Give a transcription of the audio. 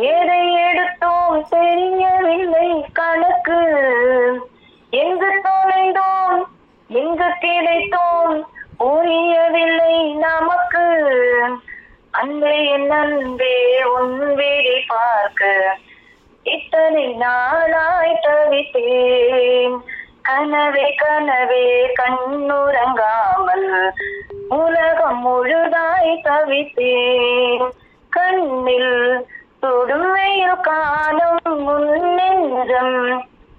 எதை எடுத்தோம் தெரியவில்லை கணக்கு எங்கு தொலைந்தோம் எங்கு கிடைத்தோம் புரியவில்லை நமக்கு அன்பே என் அன்பே உன் வீடை பார்க்க இத்தனை நாளாய் தவித்தேன் கனவே கனவே கண்ணுறங்காமல் உலகம் முழுதாய் தவித்தேன் கண்ணில் தொடும் வெயில் காணும் முன் நெஞ்சம்